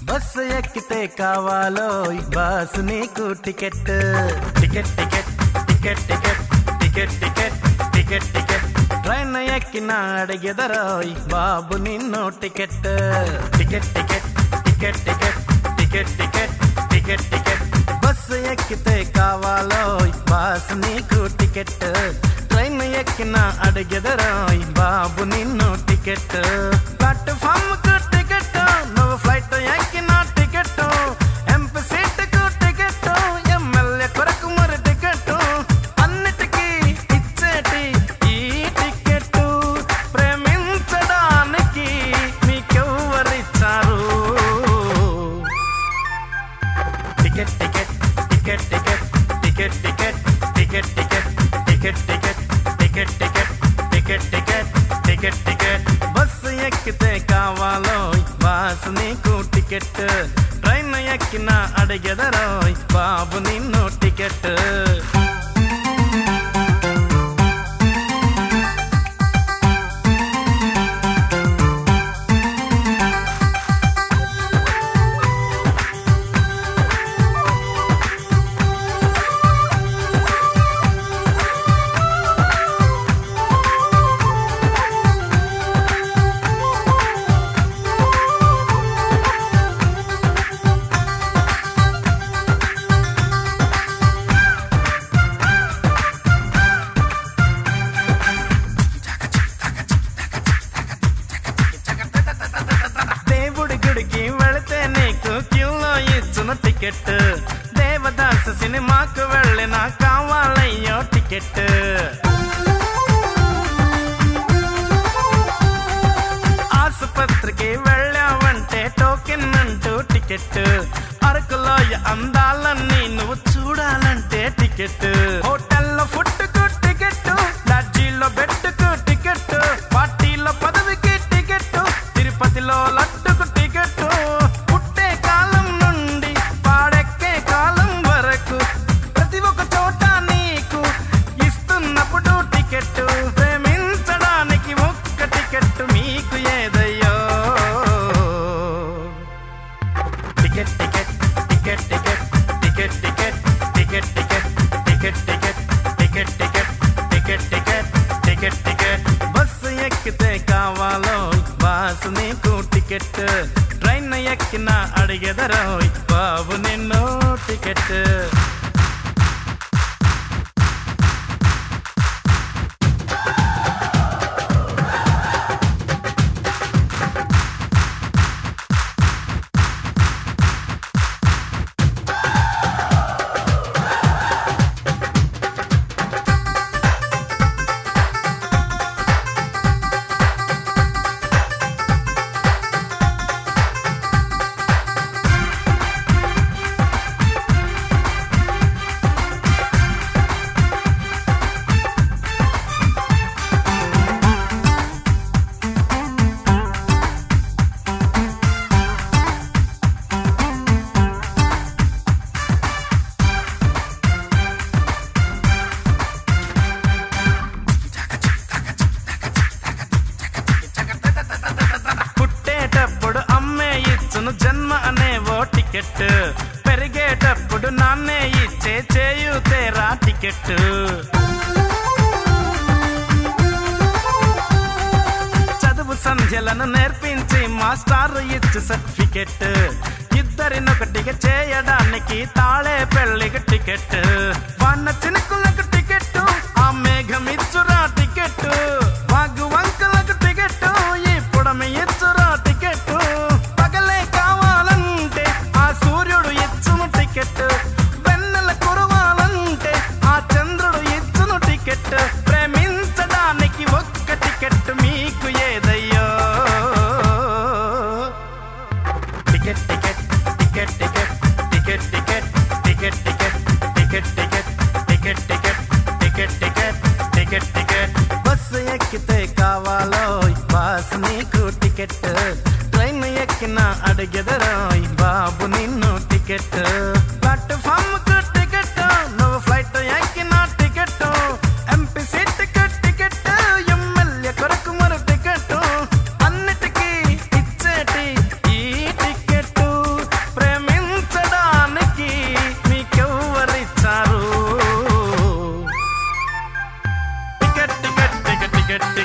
bus ఎక్కితే కావాలో ఈ బాస్ నీకు ticket ticket ticket ticket ticket ticket ticket ticket ticket train ఎక్కిన అడిగెదరో ఈ బాబు నిన్ను ticket ticket ticket ticket ticket ticket ticket ticket ticket bus ఎక్కితే కావాలో ఈ బాస్ నీకు టికెట్ ట్రైన్ ఎక్కిన అడిగెదరో ఈ బాబు నిన్ను టికెట్ ప్లాట్ఫామ్ కు టికెట్ నువ్వు ఫ్లైట్ ఎక్కిన టికెట్ ఎంపీ సీట్ కు టికెట్ ఎమ్మెల్యే కొరకు మరి టికెట్ అన్నిటికీ ఇచ్చేటి ఈ టికెట్ ప్రేమించడానికి మీకెవ్వరిచ్చారు ticket ticket ticket ticket ticket ticket ticket ticket ticket ticket ticket ticket ticket ticket ticket ticket bus ఎక్కితే కావాలో బాస్ నీకు టికెట్ ట్రైన్ ఎక్కిన అడిగెదరో బాబు నిన్ను టికెట్ దేవుడి గుడికి వెళితే నీకు క్యూలో ఇచ్చిన టికెట్ దేవదాస్ సినిమాకు వెళ్ళినా కావాలయ్యో టికెట్ ఆసుపత్రికి వెళ్ళావంటే టోకెన్ అంటూ టికెట్ అరకులో అందాలన్నీ నువ్వు చూడాలంటే టికెట్ హోటల్లో ఫుడ్కు టికెట్ లాడ్జీలో బెడ్కు టికెట్ పార్టీలో పదవికి టికెట్ తిరుపతిలో లడ్డుకు టికెట్ పుట్టే కాలం నుండి పాడెక్కే కాలం వరకు ప్రతి ఒక్క చోట నీకు ఇస్తున్నప్పుడు టికెట్ ప్రేమించడానికి ఒక్క టికెట్ మీకు ఏదయ్యో ticket ticket ticket ticket ticket ticket ticket ticket ticket ticket ticket ticket ticket ticket ticket ticket bus ఎక్కితే కావాలో బాస్ నీకు టికెట్ ట్రైన్ ఎక్కిన అడిగెదరో బాబు నిన్ను టికెట్ పుట్టేటప్పుడు అమ్మే ఇచ్చును జన్మ అనే ఓ టికెట్ పెరిగేటప్పుడు నాన్నే ఇచ్చే చేయుతేరా టికెట్ చదువు సంధ్యలను నేర్పించి మాస్టర్ ఇచ్చు సర్టిఫికెట్ ఇద్దరినొకటిగా చేయడానికి తాళే పెళ్లికి టికెట్ వాన్న చినుకులకు టికెట్ ఆ మేఘం ఇచ్చురా టికెట్ వాగు వంకలకు టికెట్ ఈ పుడమి ఇచ్చురా టికెట్ పగలే కావాలంటే ఆ సూర్యుడు ఇచ్చును టికెట్ వెన్నెల కురవాలంటే ఆ చంద్రుడు ఇచ్చును టికెట్ ప్రేమించడానికి ఒక్క టికెట్ మీకు ఏదయ్యో ticket ticket ticket ticket ticket ticket ticket ticket ticket ticket ticket ticket ticket ticket ticket ticket bus ఎక్కితే కావాలో బాస్ నీకు టికెట్ ట్రైన్ ఎక్కిన అడిగెదరో బాబు నిన్ను టికెట్ ప్లాట్ఫామ్ కు టికెట్ నువ్వు ఫ్లైట్ ఎక్కిన టికెట్ ఎంపీ సీట్ కు టికెట్ ఎమ్మెల్యే కొరకు మరి టికెట్ అన్నిటికీ ఇచ్చేటి ఈ టికెట్ టికెట్